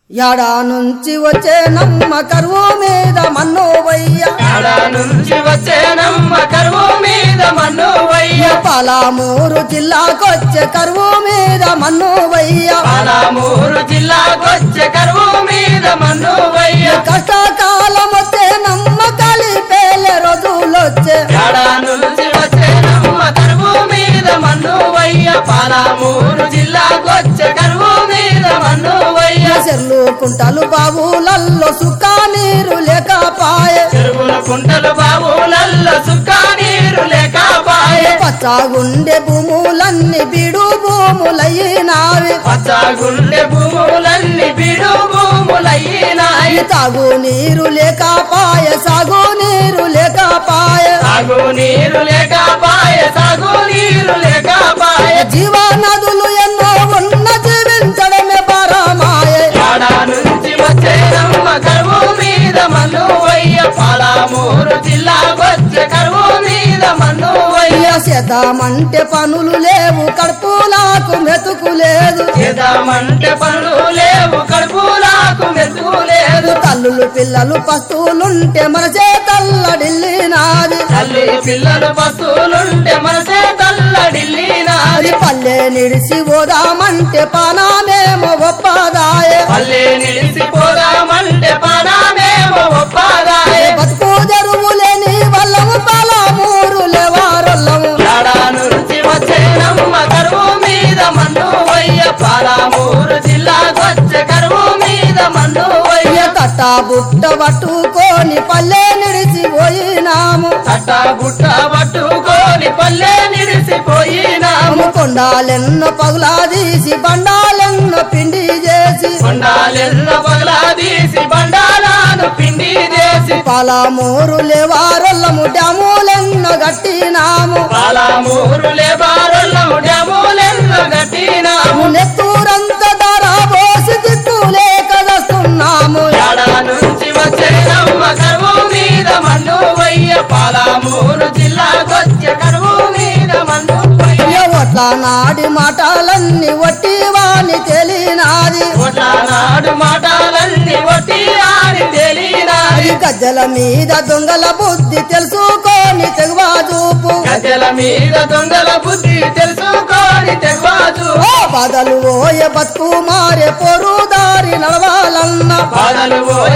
యాడా నుంచి వచ్చే నమ్మ కరువు మీద మన్ను వయ్య ఆడ నుంచి వచ్చేనమ్మ కరువు మీద మన్ను వయ్య పాలామూరు జిల్లాకొచ్చే కరువు మీద మన్ను వయ్య పాలమూరు జిల్లాకొచ్చే కరువు మీద మన్ను వయ్య కష్టకాలం వచ్చే నమ్మ కలిపేలే రోజులొచ్చే ఆడ నుంచి వచ్చేనమ్మ కరువు మీద మన్ను వయ్య పాలమూరు జిల్లాకొచ్చే కరువు మీద మన్ను వయ్య చెర్లు కుంటలు బాబులల్లో సుక్క నీరు లేకపాయే చెరువుల కుంటలు బావులల్ల సుక్క నీరు లేకపాయే పచ్చగుండె భూములన్నీ బీడు భూములయ్యినావి పచ్చగుండె భూములన్నీ బిడు భూములయ్యినాయి తాగు నీరు లేకపాయ సాగు నీరు లేకపాయ సాగు నీరు లేకపాయ సాగు నీరు లేకపాయ జీవనదులు ఎన్నో ఉన్న జీవించడమే పరమాయ ఆడ నుంచి వచ్చేనమ్మ కరువు మీద మన్ను వయ్య పాలమూరు జిల్లాకొచ్చే కరువు మీద మన్ను వయ్య చేద్దామంటే పనులు లేవు కడుపులకు మెతుకు లేదు చేద్దామంటే పనులు లేవు కడుపులకు మెతుకు లేదు తల్లులు పిల్లలు పస్తులుంటే మన చేతల్లడిల్లినాది తల్లి పిల్లలు పశువులుంటే మనసే తల్లడిల్లినాది అది పల్లె నిడిసి పోదామంటే పానామేమో ఒప్పదాయ పల్లె నిలిసిపోదామంటే పానామేమో ఒప్పదాయే బతుకు తెరువు లేని వల్లము పలమూరు లేవారల్లము ఏడా నుంచి వచ్చేనమ్మ కరువు మీద మన్ను వయ్య పాలమూరు జిల్లాకొచ్చే కరువు మీద మన్ను వయ్య తట్ట బుట్ట పట్టుకొని పల్లె నిడిసి పోయినాము తట్ట గుట్ట పట్టుకొని పల్లె నిలిసిపోయినాము కొండాలెన్నో పగులా తీసి బండాలెన్నో పిండి చేసి కొండాలెల్ల పగలా తీసి బండాలను పిండి చేసి పలమూరు లేవారల్లము డ్యాములెన్నో గట్టినాము పాలమూరు లేబారులము డ్యాములెల్ల గట్టినాము నెత్తూరంత ధర పోసి దిక్కు లేక వస్తున్నాము ఏడా నుంచి వచ్చేనమ్మ కరువు మీద మన్ను వయ్య పాలమూరు జిల్లాకొచ్చే కరువు మీద మన్ను వయ్య ఒట్ల నాడి మాటలన్నీ వట్టి వాణి తెలినాది ఒట్ల నాడు మాటలన్నీ ఒట్టి ఆడి తెలినాది అది గజ్జల మీద దొంగల బుద్ధి తెలుసుకొని తెగువా చూపు గద్దెల మీద దొంగల బుద్ధి తెలుసుకోని తెగవాజు ఓ బదలు ఓయ బతుకు మారే పొరు దారి నడవాలన్న బాధలు పోయ